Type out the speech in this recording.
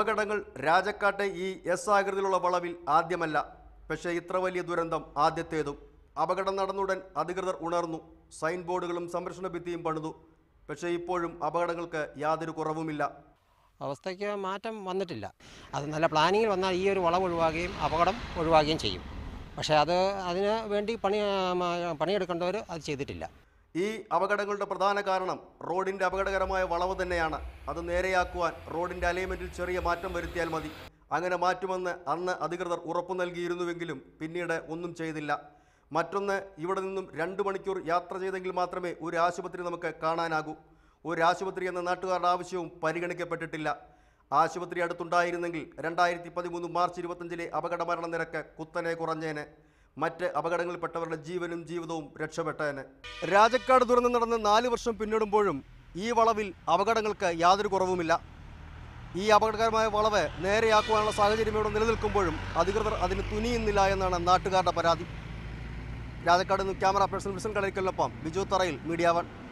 അപകടങ്ങൾ രാജക്കാട്ടെ ഈ എസ് ആകൃതിയിലുള്ള വളവിൽ ആദ്യമല്ല പക്ഷേ ഇത്ര വലിയ ദുരന്തം ആദ്യത്തേതും അപകടം നടന്നുടൻ അധികൃതർ ഉണർന്നു സൈൻ ബോർഡുകളും സംരക്ഷണ ഭിത്തിയും പണിതു പക്ഷേ ഇപ്പോഴും അപകടങ്ങൾക്ക് യാതൊരു കുറവുമില്ല അവസ്ഥയ്ക്ക് മാറ്റം വന്നിട്ടില്ല അത് നല്ല പ്ലാനിങ്ങിൽ വന്നാൽ ഈ ഒരു വളവ് ഒഴിവാകുകയും അപകടം ഒഴിവാകുകയും ചെയ്യും പക്ഷേ അത് അതിന് വേണ്ടി പണി ആ, പണിയെടുക്കേണ്ടവർ അത് ചെയ്തിട്ടില്ല ഈ അപകടങ്ങളുടെ പ്രധാന കാരണം റോഡിൻ്റെ അപകടകരമായ വളവ് തന്നെയാണ് അത് നേരെയാക്കുവാൻ റോഡിൻ്റെ അലൈൻമെൻറ്റിൽ ചെറിയ മാറ്റം വരുത്തിയാൽ മതി അങ്ങനെ മാറ്റുമെന്ന് അന്ന് അധികൃതർ ഉറപ്പു നൽകിയിരുന്നുവെങ്കിലും പിന്നീട് ഒന്നും ചെയ്തില്ല മറ്റൊന്ന് ഇവിടെ നിന്നും രണ്ട് മണിക്കൂർ യാത്ര ചെയ്തെങ്കിൽ മാത്രമേ ഒരു ആശുപത്രി നമുക്ക് കാണാനാകൂ ഒരു ആശുപത്രി എന്ന നാട്ടുകാരുടെ ആവശ്യവും പരിഗണിക്കപ്പെട്ടിട്ടില്ല ആശുപത്രി അടുത്തുണ്ടായിരുന്നെങ്കിൽ രണ്ടായിരത്തി പതിമൂന്ന് മാർച്ച് ഇരുപത്തഞ്ചിലെ അപകട മരണ നിരക്ക് കുത്തനെ കുറഞ്ഞേനെ മറ്റ് അപകടങ്ങളിൽപ്പെട്ടവരുടെ ജീവനും ജീവിതവും രക്ഷപ്പെട്ടേനെ രാജക്കാട് ദുരന്തം നടന്ന് നാല് വർഷം പിന്നിടുമ്പോഴും ഈ വളവിൽ അപകടങ്ങൾക്ക് യാതൊരു കുറവുമില്ല ഈ അപകടകരമായ വളവ് നേരെയാക്കുവാനുള്ള സാഹചര്യം ഇവിടെ നിലനിൽക്കുമ്പോഴും അധികൃതർ അതിന് തുനിയുന്നില്ല എന്നാണ് നാട്ടുകാരുടെ പരാതി രാജക്കാട് നിന്ന് ക്യാമറ പേഴ്സൺ വിൽസൺ കളരിക്കലിനൊപ്പം ബിജു തറയിൽ മീഡിയ വൺ